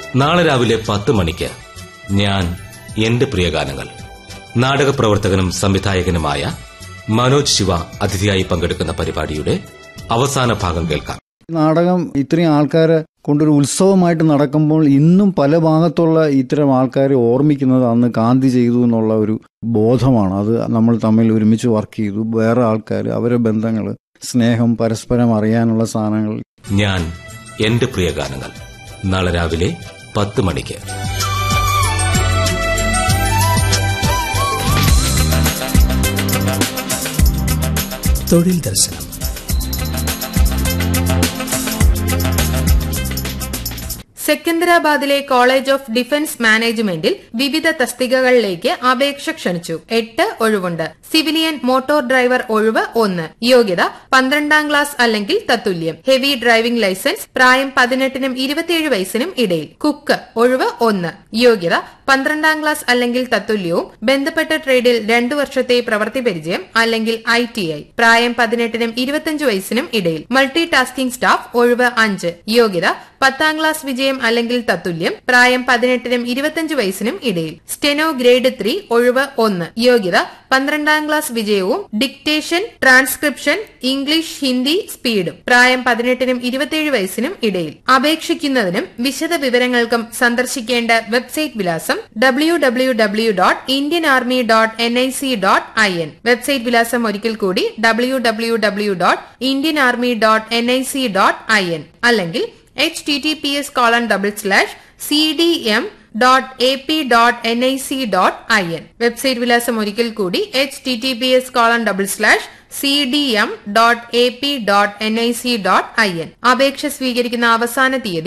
നാളെ രാവിലെ പത്ത് മണിക്ക് ഞാൻ എന്റെ പ്രിയഗാനങ്ങൾ നാടക പ്രവർത്തകനും സംവിധായകനുമായ മനോജ് ശിവ അതിഥിയായി പങ്കെടുക്കുന്ന പരിപാടിയുടെ അവസാന ഭാഗം കേൾക്കാം നാടകം ഇത്രയും ആൾക്കാരെ കൊണ്ടൊരു ഉത്സവമായിട്ട് നടക്കുമ്പോൾ ഇന്നും പല ഭാഗത്തുള്ള ഇത്തരം ആൾക്കാരെ ഓർമ്മിക്കുന്നത് അന്ന് ഗാന്ധി ചെയ്തു എന്നുള്ള ഒരു ബോധമാണ് അത് നമ്മൾ തമ്മിൽ ഒരുമിച്ച് വർക്ക് ചെയ്തു വേറെ ആൾക്കാർ അവരെ ബന്ധങ്ങൾ സ്നേഹം പരസ്പരം അറിയാനുള്ള സാധനങ്ങൾ ഞാൻ എന്റെ പ്രിയഗാനങ്ങൾ നാളെ രാവിലെ പത്ത് മണിക്ക് തൊഴിൽ ദർശനം സെക്കന്ദരാബാദിലെ കോളേജ് ഓഫ് ഡിഫൻസ് മാനേജ്മെന്റിൽ വിവിധ തസ്തികകളിലേക്ക് അപേക്ഷ ക്ഷണിച്ചു എട്ട് ഒഴിവുണ്ട് സിവിലിയൻ മോട്ടോർ ഡ്രൈവർ ഒഴിവ് ഒന്ന് യോഗ്യത പന്ത്രണ്ടാം ക്ലാസ് അല്ലെങ്കിൽ തത്തുല്യം ഹെവി ഡ്രൈവിംഗ് ലൈസൻസ് പ്രായം പതിനെട്ടിനും ഇരുപത്തിയേഴ് വയസ്സിനും ഇടയിൽ കുക്ക് ഒഴിവ് ഒന്ന് യോഗ്യത പന്ത്രണ്ടാം ക്ലാസ് അല്ലെങ്കിൽ തത്തുല്യവും ബന്ധപ്പെട്ട ട്രേഡിൽ രണ്ടു വർഷത്തെ പ്രവൃത്തി പരിചയം അല്ലെങ്കിൽ ഐ ടി ഐ പ്രായം പതിനെട്ടിനും ഇരുപത്തിയഞ്ച് വയസ്സിനും ഇടയിൽ മൾട്ടി ടാസ്കിംഗ് സ്റ്റാഫ് ഒഴിവ് അഞ്ച് യോഗ്യത പത്താം ക്ലാസ് വിജയം അല്ലെങ്കിൽ തത്തുല്യം പ്രായം പതിനെട്ടിനും ഇരുപത്തിയഞ്ച് വയസ്സിനും ഇടയിൽ സ്റ്റെനോ ഗ്രേഡ് ത്രീ ഒഴിവ് ഒന്ന് യോഗ്യത പന്ത്രണ്ടാം ക്ലാസ് വിജയവും ഡിക്റ്റേഷൻ ട്രാൻസ്ക്രിപ്ഷൻ ഇംഗ്ലീഷ് ഹിന്ദി സ്പീഡും പ്രായം പതിനെട്ടിനും ഇരുപത്തിയേഴ് വയസ്സിനും ഇടയിൽ അപേക്ഷിക്കുന്നതിനും വിശദ വിവരങ്ങൾക്കും സന്ദർശിക്കേണ്ട വെബ്സൈറ്റ് വിലാസം W W W dot Indian army dot N I C dot I N website വിലാസം ഒരിക്കൽ കൂടി W W W dot Indian army dot N I C dot I N അല്ലെങ്കിൽ H T T P S colon double slash C D M dot A P dot N I C dot I N website വിലാസം ഒരിക്കൽ കൂടി H T T P S colon double slash C D M dot A P dot N I C dot I N അപേക്ഷ സ്വീകരിക്കുന്ന അവസാന തീയതി